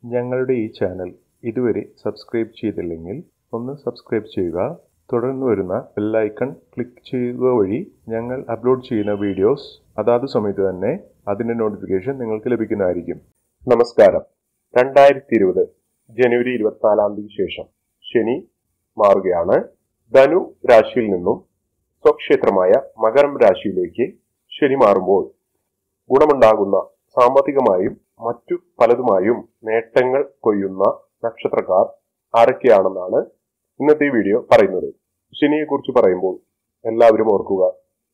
ഞങ്ങളുടെ ഈ ചാനൽ ഇതുവരെ സബ്സ്ക്രൈബ് ചെയ്തില്ലെങ്കിൽ ഒന്ന് സബ്സ്ക്രൈബ് ചെയ്യുക തുടർന്ന് വരുന്ന ബെല്ലൈക്കൺ ക്ലിക്ക് ചെയ്യുക വഴി ഞങ്ങൾ അപ്ലോഡ് ചെയ്യുന്ന വീഡിയോസ് അതാത് സമയത്ത് തന്നെ അതിൻ്റെ നോട്ടിഫിക്കേഷൻ നിങ്ങൾക്ക് ലഭിക്കുന്നതായിരിക്കും നമസ്കാരം രണ്ടായിരത്തി ഇരുപത് ജനുവരി ഇരുപത്തിനാലാം തീയതി ശേഷം ശനി മാറുകയാണ് ധനു രാശിയിൽ നിന്നും സ്വക്ഷേത്രമായ മകരം രാശിയിലേക്ക് ശനി മാറുമ്പോൾ ഗുണമുണ്ടാകുന്ന സാമ്പത്തികമായും മറ്റു പലതുമായും നേട്ടങ്ങൾ കൊയ്യുന്ന നക്ഷത്രക്കാർ ആരൊക്കെയാണെന്നാണ് ഇന്നത്തെ ഈ വീഡിയോ പറയുന്നത് ശനിയെക്കുറിച്ച് പറയുമ്പോൾ എല്ലാവരും ഓർക്കുക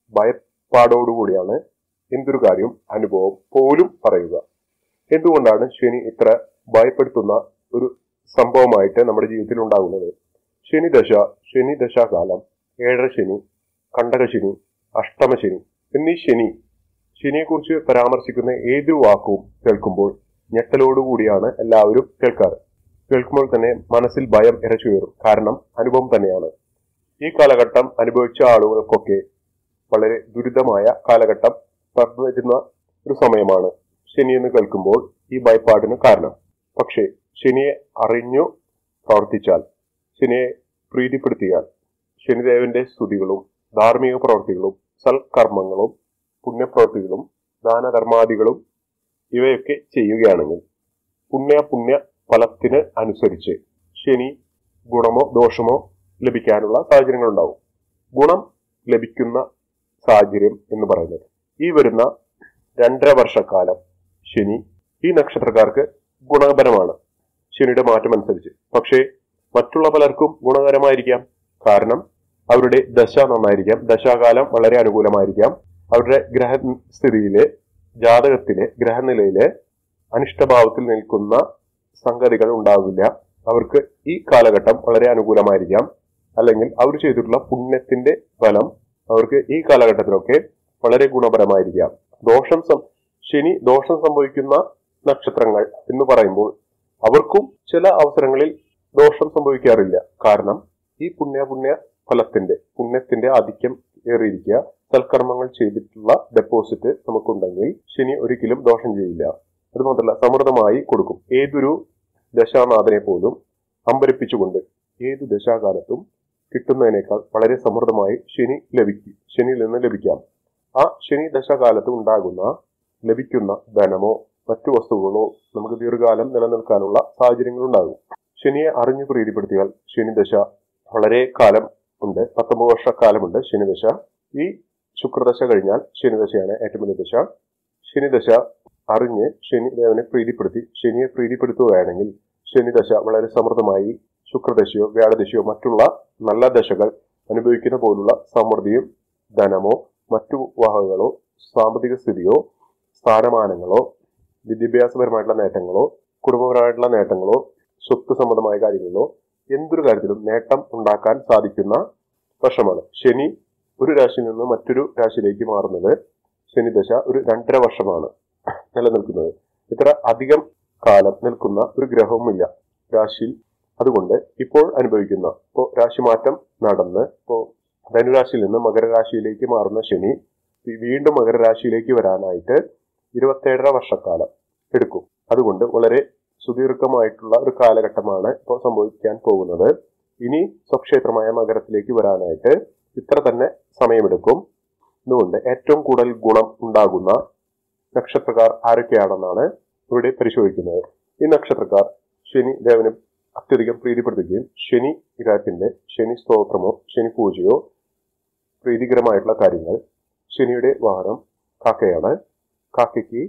ഭയപ്പാടോടുകൂടിയാണ് എന്തൊരു കാര്യം അനുഭവം പോലും പറയുക എന്തുകൊണ്ടാണ് ശനി ഇത്ര ഭയപ്പെടുത്തുന്ന ഒരു സംഭവമായിട്ട് നമ്മുടെ ജീവിതത്തിൽ ഉണ്ടാകുന്നത് ശനി ദശ ശനി ദശാകാലം ഏഴര ശനി കണ്ടകശനി അഷ്ടമശനി എന്നീ ശനി ശനിയെക്കുറിച്ച് പരാമർശിക്കുന്ന ഏതൊരു വാക്കും കേൾക്കുമ്പോൾ ഞെട്ടലോടുകൂടിയാണ് എല്ലാവരും കേൾക്കാറ് കേൾക്കുമ്പോൾ തന്നെ മനസ്സിൽ ഭയം ഇരച്ചുയറും കാരണം അനുഭവം തന്നെയാണ് ഈ കാലഘട്ടം അനുഭവിച്ച ആളുകൾക്കൊക്കെ വളരെ ദുരിതമായ കാലഘട്ടം കടന്നു വരുന്ന ഒരു സമയമാണ് ശനി എന്ന് കേൾക്കുമ്പോൾ ഈ ഭയപ്പാടിന് കാരണം പക്ഷേ ശനിയെ അറിഞ്ഞു പ്രവർത്തിച്ചാൽ ശനിയെ പ്രീതിപ്പെടുത്തിയാൽ ശനിദേവന്റെ സ്തുതികളും ധാർമ്മിക പ്രവർത്തികളും സൽക്കർമ്മങ്ങളും പുണ്യപ്രവൃത്തികളും ദാനധർമാദികളും ഇവയൊക്കെ ചെയ്യുകയാണെങ്കിൽ പുണ്യ പുണ്യ ഫലത്തിന് അനുസരിച്ച് ശനി ഗുണമോ ദോഷമോ ലഭിക്കാനുള്ള സാഹചര്യങ്ങൾ ഉണ്ടാവും ഗുണം ലഭിക്കുന്ന സാഹചര്യം എന്ന് പറയുന്നത് ഈ വരുന്ന രണ്ടര വർഷക്കാലം ശനി ഈ നക്ഷത്രക്കാർക്ക് ഗുണപരമാണ് ശനിയുടെ മാറ്റം അനുസരിച്ച് പക്ഷേ മറ്റുള്ള പലർക്കും ഗുണകരമായിരിക്കാം കാരണം അവരുടെ ദശ നന്നായിരിക്കാം ദശാകാലം വളരെ അനുകൂലമായിരിക്കാം അവരുടെ ഗ്രഹസ്ഥിതിയിലെ ജാതകത്തിലെ ഗ്രഹനിലയിലെ അനിഷ്ടഭാവത്തിൽ നിൽക്കുന്ന സംഗതികൾ ഉണ്ടാവില്ല അവർക്ക് ഈ കാലഘട്ടം വളരെ അനുകൂലമായിരിക്കാം അല്ലെങ്കിൽ അവർ ചെയ്തിട്ടുള്ള പുണ്യത്തിന്റെ ഫലം അവർക്ക് ഈ കാലഘട്ടത്തിലൊക്കെ വളരെ ഗുണപരമായിരിക്കാം ദോഷം സം ശനി ദോഷം സംഭവിക്കുന്ന നക്ഷത്രങ്ങൾ എന്ന് പറയുമ്പോൾ അവർക്കും ചില അവസരങ്ങളിൽ ദോഷം സംഭവിക്കാറില്ല കാരണം ഈ പുണ്യ പുണ്യ ഫലത്തിന്റെ പുണ്യത്തിന്റെ ആധിക്യം ഏറിയിരിക്കുക സൽക്കർമ്മങ്ങൾ ചെയ്തിട്ടുള്ള ഡെപ്പോസിറ്റ് നമുക്കുണ്ടെങ്കിൽ ശനി ഒരിക്കലും ദോഷം ചെയ്യില്ല അത് മാത്രമല്ല സമൃദ്ധമായി കൊടുക്കും ഏതൊരു ദശാനാഥനെ പോലും അമ്പരിപ്പിച്ചുകൊണ്ട് ഏതു ദശാകാലത്തും കിട്ടുന്നതിനേക്കാൾ വളരെ സമൃദ്ധമായി ശനി ലഭിക്കും ശനിയിൽ നിന്ന് ലഭിക്കാം ആ ശനി ദശാകാലത്ത് ഉണ്ടാകുന്ന ലഭിക്കുന്ന ധനമോ മറ്റു വസ്തുക്കളോ നമുക്ക് ദീർഘകാലം നിലനിൽക്കാനുള്ള സാഹചര്യങ്ങൾ ഉണ്ടാകും ശനിയെ അറിഞ്ഞു പ്രീതിപ്പെടുത്തിയാൽ ശനി ദശ വളരെ കാലം ഉണ്ട് പത്തൊമ്പത് വർഷക്കാലമുണ്ട് ശനിദശ ഈ ശുക്രദശ കഴിഞ്ഞാൽ ശനിദശയാണ് ഏറ്റവും വലിയ ദശ ശനിദശ അറിഞ്ഞ് ശനി ദേവനെ പ്രീതിപ്പെടുത്തി ശനിയെ പ്രീതിപ്പെടുത്തുകയാണെങ്കിൽ ശനിദശ വളരെ സമൃദ്ധമായി ശുക്രദശയോ വ്യാഴദശയോ മറ്റുള്ള നല്ല ദശകൾ അനുഭവിക്കുന്ന പോലുള്ള സമൃദ്ധിയും ധനമോ മറ്റു വകകളോ സാമ്പത്തിക സ്ഥിതിയോ സ്ഥാനമാനങ്ങളോ വിദ്യാഭ്യാസപരമായിട്ടുള്ള നേട്ടങ്ങളോ കുടുംബപരമായിട്ടുള്ള നേട്ടങ്ങളോ സ്വത്ത് സംബന്ധമായ കാര്യങ്ങളിലോ എന്തൊരു കാര്യത്തിലും നേട്ടം ഉണ്ടാക്കാൻ സാധിക്കുന്ന വർഷമാണ് ശനി ഒരു രാശിയിൽ നിന്ന് മറ്റൊരു രാശിയിലേക്ക് മാറുന്നത് ശനിദശ ഒരു രണ്ടര വർഷമാണ് നിലനിൽക്കുന്നത് ഇത്ര അധികം കാലം നിൽക്കുന്ന ഒരു ഗ്രഹവുമില്ല രാശിയിൽ അതുകൊണ്ട് ഇപ്പോൾ അനുഭവിക്കുന്ന ഇപ്പോൾ രാശിമാറ്റം നടന്ന് ഇപ്പോൾ ധനുരാശിയിൽ നിന്ന് മകരരാശിയിലേക്ക് മാറുന്ന ശനി വീണ്ടും മകരരാശിയിലേക്ക് വരാനായിട്ട് ഇരുപത്തേഴര വർഷക്കാലം എടുക്കും അതുകൊണ്ട് വളരെ സുദീർഘമായിട്ടുള്ള ഒരു കാലഘട്ടമാണ് ഇപ്പോൾ സംഭവിക്കാൻ പോകുന്നത് ഇനി സ്വക്ഷേത്രമായ മകരത്തിലേക്ക് വരാനായിട്ട് ഇത്ര തന്നെ സമയമെടുക്കും അതുകൊണ്ട് ഏറ്റവും കൂടുതൽ ഗുണം ഉണ്ടാകുന്ന നക്ഷത്രക്കാർ ആരൊക്കെയാണെന്നാണ് ഇവിടെ പരിശോധിക്കുന്നത് ഈ നക്ഷത്രക്കാർ ശനി ദേവനെ അത്യധികം പ്രീതിപ്പെടുത്തുകയും ശനി ഗ്രഹത്തിന്റെ ശനി സ്തോത്രമോ ശനി പൂജയോ പ്രീതികരമായിട്ടുള്ള കാര്യങ്ങൾ ശനിയുടെ വാഹനം കാക്കയാണ് കാക്കയ്ക്ക്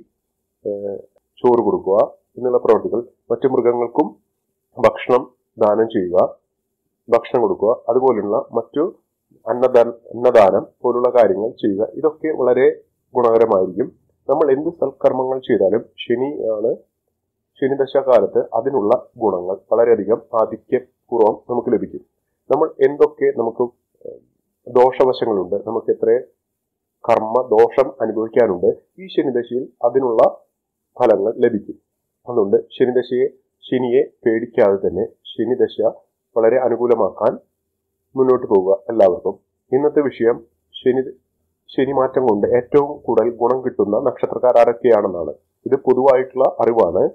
ചോറ് കൊടുക്കുക എന്നുള്ള പ്രവർത്തികൾ മറ്റു മൃഗങ്ങൾക്കും ഭക്ഷണം ദാനം ചെയ്യുക ഭക്ഷണം കൊടുക്കുക അതുപോലുള്ള മറ്റു അന്നദാന അന്നദാനം പോലുള്ള കാര്യങ്ങൾ ചെയ്യുക ഇതൊക്കെ വളരെ ഗുണകരമായിരിക്കും നമ്മൾ എന്ത് സൽക്കർമ്മങ്ങൾ ചെയ്താലും ശനിയാണ് ശനിദശാകാലത്ത് അതിനുള്ള ഗുണങ്ങൾ വളരെയധികം ആധിക്യപൂർവ്വം നമുക്ക് ലഭിക്കും നമ്മൾ എന്തൊക്കെ നമുക്ക് ദോഷവശങ്ങളുണ്ട് നമുക്ക് എത്ര കർമ്മ ദോഷം അനുഭവിക്കാനുണ്ട് ഈ ശനിദശയിൽ അതിനുള്ള ഫലങ്ങൾ ലഭിക്കും അതുകൊണ്ട് ശനിദശയെ ശനിയെ പേടിക്കാതെ തന്നെ ശനിദശ വളരെ അനുകൂലമാക്കാൻ മുന്നോട്ട് പോവുക എല്ലാവർക്കും ഇന്നത്തെ വിഷയം ശനി ശനിമാറ്റം കൊണ്ട് ഏറ്റവും കൂടുതൽ ഗുണം കിട്ടുന്ന നക്ഷത്രക്കാർ ആരൊക്കെയാണെന്നാണ് ഇത് പൊതുവായിട്ടുള്ള അറിവാണ്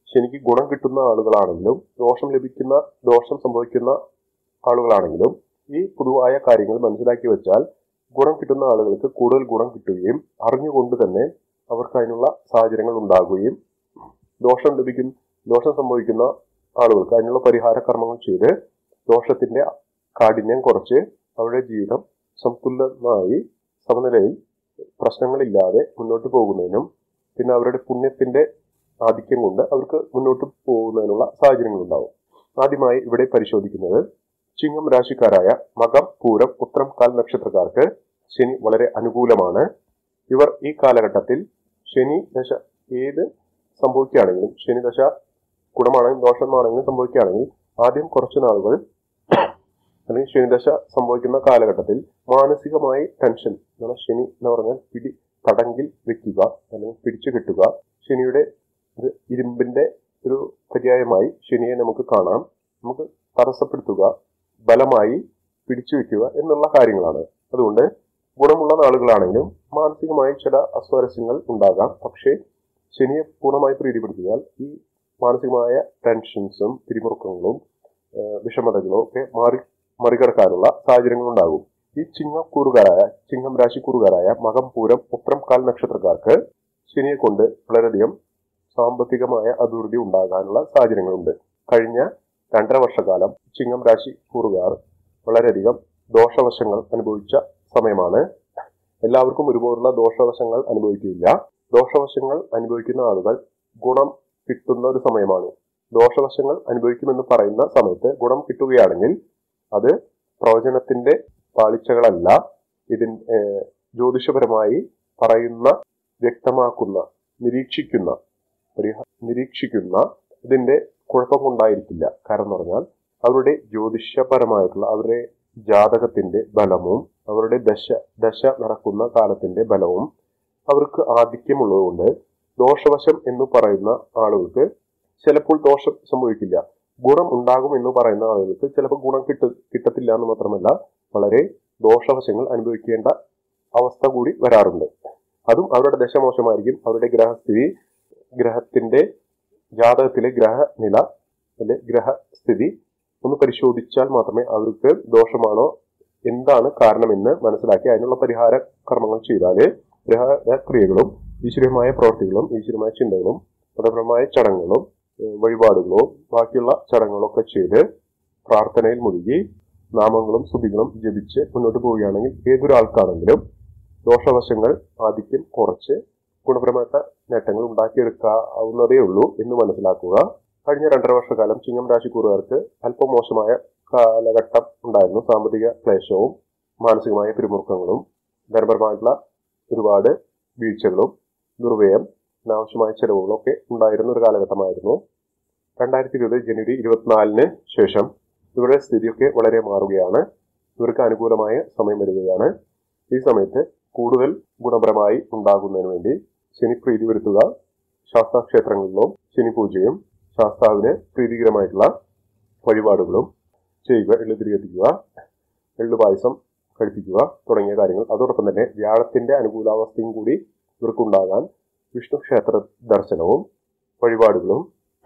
ശനിക്ക് ഗുണം കിട്ടുന്ന ആളുകളാണെങ്കിലും ദോഷം ലഭിക്കുന്ന ദോഷം സംഭവിക്കുന്ന ആളുകളാണെങ്കിലും ഈ പൊതുവായ കാര്യങ്ങൾ മനസ്സിലാക്കി വെച്ചാൽ ഗുണം കിട്ടുന്ന ആളുകൾക്ക് കൂടുതൽ ഗുണം കിട്ടുകയും അറിഞ്ഞുകൊണ്ട് തന്നെ അവർക്ക് അതിനുള്ള സാഹചര്യങ്ങൾ ഉണ്ടാകുകയും ദോഷം ലഭിക്കുന്ന ദോഷം സംഭവിക്കുന്ന ആളുകൾക്ക് അതിനുള്ള പരിഹാര കർമ്മങ്ങൾ ചെയ്ത് ദോഷത്തിന്റെ കാഠിന്യം കുറച്ച് അവരുടെ ജീവിതം സന്തുലനമായി സമനിലയിൽ പ്രശ്നങ്ങളില്ലാതെ മുന്നോട്ട് പോകുന്നതിനും പിന്നെ അവരുടെ പുണ്യത്തിന്റെ ആധിക്യം കൊണ്ട് അവർക്ക് മുന്നോട്ട് പോകുന്നതിനുള്ള സാഹചര്യങ്ങൾ ഉണ്ടാവും ആദ്യമായി ഇവിടെ പരിശോധിക്കുന്നത് ചിങ്ങം രാശിക്കാരായ മകം പൂരം ഉത്രം കാൽ നക്ഷത്രക്കാർക്ക് ശനി വളരെ അനുകൂലമാണ് ഇവർ ഈ കാലഘട്ടത്തിൽ ശനി ദശ ഏത് സംഭവിക്കുകയാണെങ്കിലും ശനി ദശ ഗുണമാണെങ്കിലും ദോഷമാണെങ്കിലും സംഭവിക്കുകയാണെങ്കിൽ ആദ്യം കുറച്ചു നാളുകൾ അല്ലെങ്കിൽ ശനിദശ സംഭവിക്കുന്ന കാലഘട്ടത്തിൽ മാനസികമായി ടെൻഷൻ എന്നാൽ ശനി എന്ന് പറഞ്ഞാൽ പിടി തടങ്കിൽ വെക്കുക അല്ലെങ്കിൽ പിടിച്ചു കെട്ടുക ശനിയുടെ ഒരു ഇരുമ്പിന്റെ ഒരു പര്യായമായി ശനിയെ നമുക്ക് കാണാം നമുക്ക് തടസ്സപ്പെടുത്തുക ബലമായി പിടിച്ചു വെക്കുക എന്നുള്ള കാര്യങ്ങളാണ് അതുകൊണ്ട് ഗുണമുള്ള നാളുകളാണെങ്കിലും മാനസികമായി ചില അസ്വാരസ്യങ്ങൾ ഉണ്ടാകാം പക്ഷേ ശനിയെ പൂർണ്ണമായി പ്രീതിപ്പെടുത്തിയാൽ ഈ മാനസികമായ ടെൻഷൻസും പിരിമുറുക്കങ്ങളും ഏഹ് വിഷമതകളോ ഒക്കെ മാറി മറികടക്കാനുള്ള സാഹചര്യങ്ങൾ ഉണ്ടാകും ഈ ചിങ്ങക്കൂറുകാരായ ചിങ്ങം രാശിക്കൂറുകാരായ മകം പൂരം ഉത്രം കാൽ നക്ഷത്രക്കാർക്ക് ശനിയെ കൊണ്ട് വളരെയധികം സാമ്പത്തികമായ അഭിവൃദ്ധി ഉണ്ടാകാനുള്ള സാഹചര്യങ്ങളുണ്ട് കഴിഞ്ഞ രണ്ടര വർഷക്കാലം ചിങ്ങം രാശി കൂറുകാർ വളരെയധികം ദോഷവശങ്ങൾ അനുഭവിച്ച സമയമാണ് എല്ലാവർക്കും ഒരുപോലുള്ള ദോഷവശങ്ങൾ അനുഭവിക്കില്ല ദോഷവശങ്ങൾ അനുഭവിക്കുന്ന ആളുകൾ ഗുണം കിട്ടുന്ന ഒരു സമയമാണ് ദോഷവശങ്ങൾ അനുഭവിക്കുമെന്ന് പറയുന്ന സമയത്ത് ഗുണം കിട്ടുകയാണെങ്കിൽ അത് പ്രവചനത്തിന്റെ പാളിച്ചകളല്ല ഇതിൻ ഏഹ്, ജ്യോതിഷപരമായി പറയുന്ന വ്യക്തമാക്കുന്ന നിരീക്ഷിക്കുന്ന പരിഹ നിരീക്ഷിക്കുന്ന ഇതിന്റെ കുഴപ്പം കൊണ്ടായിരിക്കില്ല കാരണം എന്ന് പറഞ്ഞാൽ അവരുടെ ജ്യോതിഷപരമായിട്ടുള്ള അവരുടെ ജാതകത്തിന്റെ ബലവും അവരുടെ ദശ ദശ നടക്കുന്ന കാലത്തിന്റെ ബലവും അവർക്ക് ആധിക്യമുള്ളതുകൊണ്ട് ദോഷവശം എന്ന് പറയുന്ന ആളുകൾക്ക് ചിലപ്പോൾ ദോഷം സംഭവിക്കില്ല ഗുണം ഉണ്ടാകും എന്ന് പറയുന്ന ആളുകൾക്ക് ചിലപ്പോൾ ഗുണം കിട്ട കിട്ടത്തില്ല എന്ന് മാത്രമല്ല വളരെ ദോഷവശങ്ങൾ അനുഭവിക്കേണ്ട അവസ്ഥ കൂടി വരാറുണ്ട് അതും അവരുടെ ദശ മോശമായിരിക്കും അവരുടെ ഗ്രഹസ്ഥിതി ഗ്രഹത്തിന്റെ ജാതകത്തിലെ ഗ്രഹനില അല്ലെ ഗ്രഹസ്ഥിതി ഒന്ന് പരിശോധിച്ചാൽ മാത്രമേ അവർക്ക് ദോഷമാണോ എന്താണ് കാരണമെന്ന് മനസ്സിലാക്കി അതിനുള്ള പരിഹാര കർമ്മങ്ങൾ ചെയ്താല് ഗ്രഹ ക്രിയകളും ഈശ്വരമായ പ്രവർത്തികളും ഈശ്വരമായ ചിന്തകളും മതപരമായ ചടങ്ങുകളും ഏഹ് വഴിപാടുകളോ ബാക്കിയുള്ള ചടങ്ങുകളൊക്കെ ചെയ്ത് പ്രാർത്ഥനയിൽ മുഴുകി നാമങ്ങളും സ്തുതികളും ജപിച്ച് മുന്നോട്ട് പോവുകയാണെങ്കിൽ ഏതൊരാൾക്കാണെങ്കിലും ദോഷവശങ്ങൾ ആധിക്യം കുറച്ച് ഗുണപരമായിട്ട് നേട്ടങ്ങൾ ഉണ്ടാക്കിയെടുക്കാവുന്നതേ ഉള്ളൂ എന്ന് മനസ്സിലാക്കുക കഴിഞ്ഞ രണ്ടര വർഷക്കാലം ചിങ്ങം രാശിക്കൂറുകാർക്ക് അല്പം മോശമായ കാലഘട്ടം ഉണ്ടായിരുന്നു സാമ്പത്തിക ക്ലേശവും മാനസികമായ പിരിമുറുക്കങ്ങളും ധനപരമായിട്ടുള്ള ഒരുപാട് വീഴ്ചകളും നിർവ്യയം അനാവശ്യമായ ചെലവുകളും ഒക്കെ ഉണ്ടായിരുന്ന ഒരു കാലഘട്ടമായിരുന്നു രണ്ടായിരത്തി ഇരുപത് ജനുവരി ഇരുപത്തിനാലിന് ശേഷം ഇവരുടെ സ്ഥിതിയൊക്കെ വളരെ മാറുകയാണ് ഇവർക്ക് അനുകൂലമായ സമയം വരികയാണ് ഈ സമയത്ത് കൂടുതൽ ഗുണപരമായി ഉണ്ടാകുന്നതിന് വേണ്ടി ശനി പ്രീതി വരുത്തുക ശാസ്താക്ഷേത്രങ്ങളിലും ശനി പൂജയും ശാസ്താവിന് പ്രീതികരമായിട്ടുള്ള വഴിപാടുകളും ചെയ്യുക എള്ളു തിരികെത്തിക്കുക എള്ളു പായസം കഴിപ്പിക്കുക തുടങ്ങിയ കാര്യങ്ങൾ അതോടൊപ്പം തന്നെ വ്യാഴത്തിന്റെ അനുകൂലാവസ്ഥയും കൂടി ഇവർക്കുണ്ടാകാൻ വിഷ്ണു ക്ഷേത്ര ദർശനവും വഴിപാടുകളും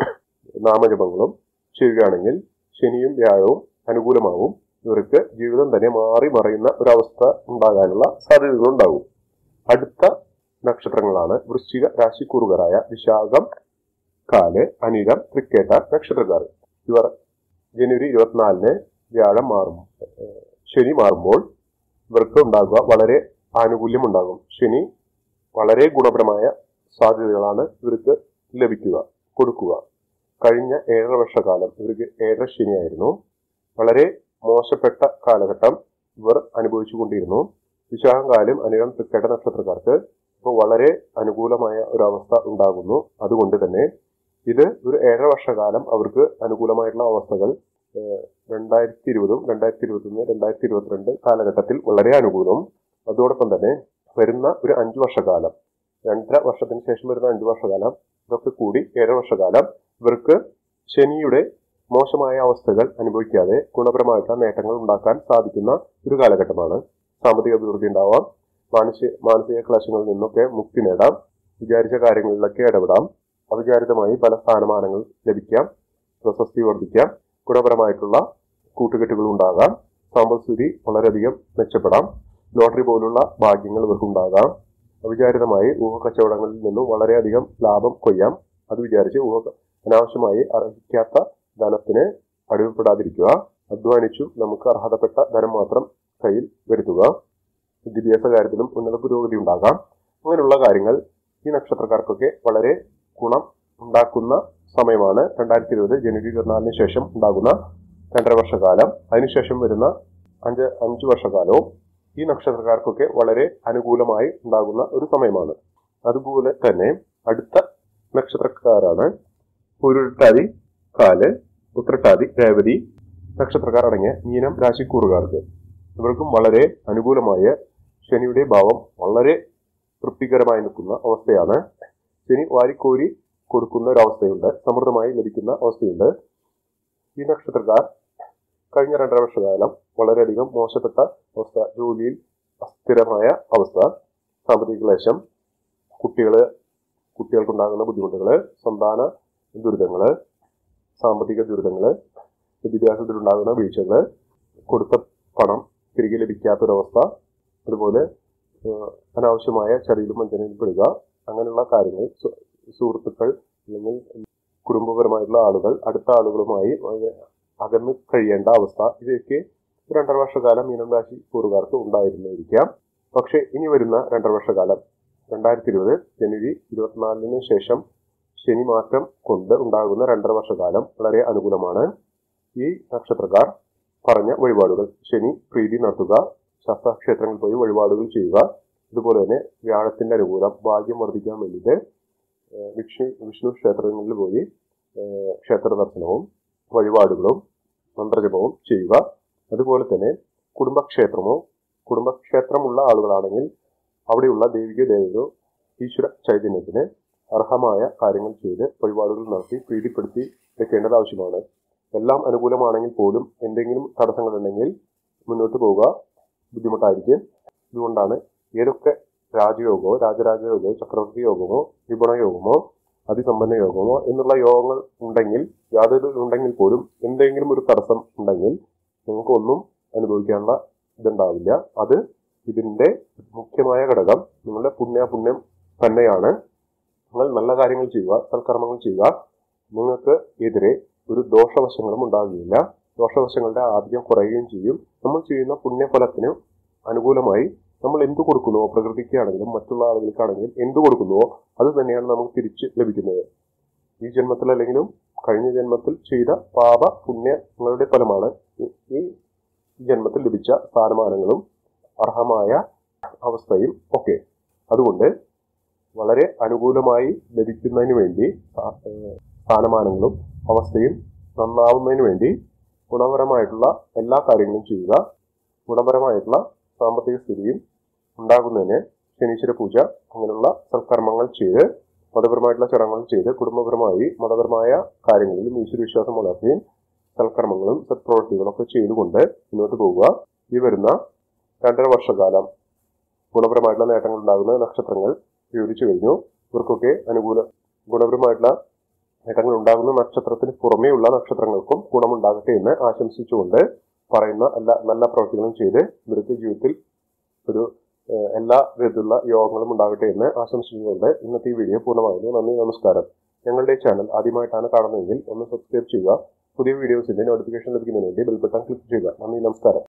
നാമജപങ്ങളും ചെയ്യുകയാണെങ്കിൽ ശനിയും വ്യാഴവും അനുകൂലമാവും ഇവർക്ക് ജീവിതം തന്നെ മാറി മറയുന്ന ഒരവസ്ഥ ഉണ്ടാകാനുള്ള സാധ്യതകളുണ്ടാകും അടുത്ത നക്ഷത്രങ്ങളാണ് വൃശ്ചിക രാശിക്കൂറുകാരായ വിശാഖം കാല് അനിഴം തൃക്കേട്ട നക്ഷത്രക്കാർ ഇവർ ജനുവരി ഇരുപത്തിനാലിന് വ്യാഴം മാറും ഏഹ് ശനി മാറുമ്പോൾ ഇവർക്ക് ഉണ്ടാകുക വളരെ ആനുകൂല്യം ഉണ്ടാകും ശനി വളരെ ഗുണപരമായ സാധ്യതകളാണ് ഇവർക്ക് ലഭിക്കുക കൊടുക്കുക കഴിഞ്ഞ ഏഴര വർഷക്കാലം ഇവർക്ക് ഏഴര ശനിയായിരുന്നു വളരെ മോശപ്പെട്ട കാലഘട്ടം ഇവർ അനുഭവിച്ചുകൊണ്ടിരുന്നു വിശാഖകാലം അനിഴം തൃക്കേട്ട നക്ഷത്രക്കാർക്ക് ഇപ്പോൾ വളരെ അനുകൂലമായ ഒരു അവസ്ഥ ഉണ്ടാകുന്നു അതുകൊണ്ട് തന്നെ ഇത് ഒരു ഏഴര വർഷക്കാലം അവർക്ക് അനുകൂലമായിട്ടുള്ള അവസ്ഥകൾ ഏഹ്, രണ്ടായിരത്തി ഇരുപതും രണ്ടായിരത്തി ഇരുപത്തൊന്ന് രണ്ടായിരത്തി ഇരുപത്തിരണ്ട് കാലഘട്ടത്തിൽ വളരെ അനുകൂലവും അതോടൊപ്പം തന്നെ വരുന്ന ഒരു അഞ്ചു വർഷക്കാലം രണ്ടര വർഷത്തിന് ശേഷം വരുന്ന അഞ്ചു വർഷക്കാലം ഇതൊക്കെ കൂടി ഏഴര വർഷക്കാലം ഇവർക്ക് ശനിയുടെ മോശമായ അവസ്ഥകൾ അനുഭവിക്കാതെ ഗുണപരമായിട്ടുള്ള നേട്ടങ്ങൾ ഉണ്ടാക്കാൻ സാധിക്കുന്ന ഒരു കാലഘട്ടമാണ് സാമ്പത്തിക അഭിവൃദ്ധി ഉണ്ടാവാം മാനസിക മാനസിക ക്ലേശങ്ങളിൽ നിന്നൊക്കെ മുക്തി നേടാം വിചാരിച്ച കാര്യങ്ങളിലൊക്കെ ഇടപെടാം അവിചാരിതമായി പല സ്ഥാനമാനങ്ങൾ ലഭിക്കാം പ്രശസ്തി വർദ്ധിക്കാം ഗുണപരമായിട്ടുള്ള കൂട്ടുകെട്ടുകൾ ഉണ്ടാകാം സാമ്പത്തികസ്ഥിതി വളരെയധികം മെച്ചപ്പെടാം ലോട്ടറി പോലുള്ള ഭാഗ്യങ്ങൾ ഇവർക്കുണ്ടാകാം അവിചാരിതമായി ഊഹക്കച്ചവടങ്ങളിൽ നിന്നും വളരെയധികം ലാഭം കൊയ്യാം അത് വിചാരിച്ച് ഊഹ അനാവശ്യമായി അർഹിക്കാത്ത ധനത്തിന് അടിമപ്പെടാതിരിക്കുക അധ്വാനിച്ചു നമുക്ക് അർഹതപ്പെട്ട ധനം മാത്രം കയ്യിൽ വരുത്തുക വിദ്യാഭ്യാസ കാര്യത്തിലും ഉന്നത പുരോഗതി ഉണ്ടാകാം അങ്ങനെയുള്ള കാര്യങ്ങൾ ഈ നക്ഷത്രക്കാർക്കൊക്കെ വളരെ ഗുണം ഉണ്ടാക്കുന്ന സമയമാണ് രണ്ടായിരത്തി ഇരുപത് ജനുവരി ഇരുപത്തിനാലിന് ശേഷം ഉണ്ടാകുന്ന രണ്ടര വർഷക്കാലം അതിനുശേഷം വരുന്ന അഞ്ച് അഞ്ച് വർഷക്കാലവും ഈ നക്ഷത്രക്കാർക്കൊക്കെ വളരെ അനുകൂലമായി ഉണ്ടാകുന്ന ഒരു സമയമാണ് അതുപോലെ തന്നെ അടുത്ത നക്ഷത്രക്കാരാണ് പുരുട്ടാതി കാല് ഉത്രട്ടാതി രേവതി നക്ഷത്രക്കാർ അടങ്ങിയ മീനം രാശിക്കൂറുകാർക്ക് ഇവർക്കും വളരെ അനുകൂലമായ ശനിയുടെ ഭാവം വളരെ തൃപ്തികരമായി നിൽക്കുന്ന അവസ്ഥയാണ് ശനി വാരിക്കോരി കൊടുക്കുന്ന ഒരു അവസ്ഥയുണ്ട് സമൃദ്ധമായി ലഭിക്കുന്ന അവസ്ഥയുണ്ട് ഈ നക്ഷത്രക്കാർ കഴിഞ്ഞ രണ്ടര വർഷകാലം വളരെയധികം മോശപ്പെട്ട അവസ്ഥ ജോലിയിൽ അസ്ഥിരമായ അവസ്ഥ സാമ്പത്തിക ക്ലേശം കുട്ടികള് കുട്ടികൾക്കുണ്ടാകുന്ന ബുദ്ധിമുട്ടുകള് സന്താന ദുരിതങ്ങള് സാമ്പത്തിക ദുരിതങ്ങള് വിദ്യാഭ്യാസത്തിലുണ്ടാകുന്ന വീഴ്ചകള് കൊടുത്ത പണം തിരികെ ലഭിക്കാത്തൊരവസ്ഥ അതുപോലെ ഏഹ്, അനാവശ്യമായ ചതിയിലും വഞ്ചനയിലും പെടുക അങ്ങനെയുള്ള കാര്യങ്ങൾ സു- സുഹൃത്തുക്കൾ അല്ലെങ്കിൽ കുടുംബപരമായിട്ടുള്ള ആളുകൾ അടുത്ത ആളുകളുമായി വളരെ അകന്ന് കഴിയേണ്ട അവസ്ഥ ഇവയൊക്കെ രണ്ടര വർഷക്കാലം മീനം രാശി കൂറുകാർക്ക് ഉണ്ടായിരുന്നിരിക്കാം പക്ഷെ ഇനി വരുന്ന രണ്ടര വർഷക്കാലം രണ്ടായിരത്തി ഇരുപത് ജനുവരി ഇരുപത്തിനാലിന് ശേഷം ശനി മാറ്റം കൊണ്ട് ഉണ്ടാകുന്ന രണ്ടര വർഷക്കാലം വളരെ അനുകൂലമാണ് ഈ നക്ഷത്രക്കാർ പറഞ്ഞ വഴിപാടുകൾ ശനി പ്രീതി നടത്തുക ശാസ്താക്ഷേത്രങ്ങളിൽ പോയി വഴിപാടുകൾ ചെയ്യുക അതുപോലെ തന്നെ വ്യാഴത്തിന്റെ അനുകൂലം ഭാഗ്യം വർദ്ധിക്കാൻ വേണ്ടിയിട്ട് ഏഹ് വിഷ്ണു വിഷ്ണു ക്ഷേത്രങ്ങളിൽ പോയി ഏഹ് ക്ഷേത്ര ദർശനവും വഴിപാടുകളും മന്ത്രജപവും ചെയ്യുക അതുപോലെ തന്നെ കുടുംബക്ഷേത്രമോ കുടുംബക്ഷേത്രമുള്ള ആളുകളാണെങ്കിൽ അവിടെയുള്ള ദൈവിക ദേവതയോ ഈശ്വര ചൈതന്യത്തിന് അർഹമായ കാര്യങ്ങൾ ചെയ്ത് വഴിപാടുകൾ നടത്തി പ്രീതിപ്പെടുത്തി വെക്കേണ്ടത് ആവശ്യമാണ് എല്ലാം അനുകൂലമാണെങ്കിൽ പോലും എന്തെങ്കിലും തടസ്സങ്ങളുണ്ടെങ്കിൽ മുന്നോട്ട് പോവുക ബുദ്ധിമുട്ടായിരിക്കും അതുകൊണ്ടാണ് ഏതൊക്കെ രാജയോഗമോ രാജരാജയോഗമോ ചക്രവർത്തി യോഗമോ വിപണ യോഗമോ അതിസമ്പന്ന യോഗമോ എന്നുള്ള യോഗങ്ങൾ ഉണ്ടെങ്കിൽ യാതൊരു ഉണ്ടെങ്കിൽ പോലും എന്തെങ്കിലും ഒരു തടസ്സം ഉണ്ടെങ്കിൽ നിങ്ങൾക്ക് ഒന്നും അനുഭവിക്കാനുള്ള ഇതുണ്ടാവില്ല അത് ഇതിന്റെ മുഖ്യമായ ഘടകം നിങ്ങളുടെ പുണ്യാപുണ്യം തന്നെയാണ് നിങ്ങൾ നല്ല കാര്യങ്ങൾ ചെയ്യുക സൽക്കർമ്മങ്ങൾ ചെയ്യുക നിങ്ങൾക്ക് എതിരെ ഒരു ദോഷവശങ്ങളും ഉണ്ടാകുകയില്ല ദോഷവശങ്ങളുടെ ആദ്യം കുറയുകയും ചെയ്യും നമ്മൾ ചെയ്യുന്ന പുണ്യഫലത്തിന് അനുകൂലമായി നമ്മൾ എന്ത് കൊടുക്കുന്നുവോ പ്രകൃതിക്കാണെങ്കിലും മറ്റുള്ള ആളുകൾക്കാണെങ്കിലും എന്ത് കൊടുക്കുന്നുവോ അത് തന്നെയാണ് നമുക്ക് തിരിച്ച് ലഭിക്കുന്നത് ഈ ജന്മത്തിൽ അല്ലെങ്കിലും കഴിഞ്ഞ ജന്മത്തിൽ ചെയ്ത പാപ പുണ്യങ്ങളുടെ ഫലമാണ് ഈ- ഈ ജന്മത്തിൽ ലഭിച്ച സ്ഥാനമാനങ്ങളും അർഹമായ അവസ്ഥയും ഒക്കെ അതുകൊണ്ട് വളരെ അനുകൂലമായി ലഭിക്കുന്നതിന് വേണ്ടി സ്ഥാ- ഏഹ് സ്ഥാനമാനങ്ങളും അവസ്ഥയും നന്നാവുന്നതിന് വേണ്ടി ഗുണപരമായിട്ടുള്ള എല്ലാ കാര്യങ്ങളും ചെയ്യുക ഗുണപരമായിട്ടുള്ള സാമ്പത്തിക സ്ഥിതിയും ഉണ്ടാകുന്നതിന് ശനീശ്വര പൂജ അങ്ങനെയുള്ള സൽക്കർമ്മങ്ങൾ ചെയ്ത് മതപരമായിട്ടുള്ള ചടങ്ങുകൾ ചെയ്ത് കുടുംബപരമായി മതപരമായ കാര്യങ്ങളിലും ഈശ്വരവിശ്വാസം വളർത്തുകയും സൽക്കർമ്മങ്ങളും സത്പ്രവൃത്തികളും ഒക്കെ ചെയ്തുകൊണ്ട് മുന്നോട്ട് പോവുക ഈ വരുന്ന രണ്ടര വർഷക്കാലം ഗുണപരമായിട്ടുള്ള നേട്ടങ്ങൾ ഉണ്ടാകുന്ന നക്ഷത്രങ്ങൾ വിവരിച്ചു കഴിഞ്ഞു ഇവർക്കൊക്കെ അനുകൂല ഗുണപരമായിട്ടുള്ള നേട്ടങ്ങൾ ഉണ്ടാകുന്ന നക്ഷത്രത്തിന് പുറമേയുള്ള നക്ഷത്രങ്ങൾക്കും ഗുണമുണ്ടാകട്ടെ എന്ന് ആശംസിച്ചുകൊണ്ട് പറയുന്ന എല്ലാ നല്ല പ്രവർത്തികളും ചെയ്ത് ഇവർക്ക് ജീവിതത്തിൽ ഒരു ഏഹ്, എല്ലാ വിധത്തിലുള്ള യോഗങ്ങളും ഉണ്ടാകട്ടെ എന്ന് ആശംസിച്ചുകൊണ്ട് ഇന്നത്തെ ഈ വീഡിയോ പൂർണ്ണമാകുന്നു നന്ദി നമസ്കാരം ഞങ്ങളുടെ ചാനൽ ആദ്യമായിട്ടാണ് കാണുന്നതെങ്കിൽ ഒന്ന് സബ്സ്ക്രൈബ് ചെയ്യുക പുതിയ വീഡിയോസിന്റെ നോട്ടിഫിക്കേഷൻ ലഭിക്കുന്നതിന് വേണ്ടി ബെൽ ബട്ടൺ ക്ലിക്ക് ചെയ്യുക നന്ദി നമസ്കാരം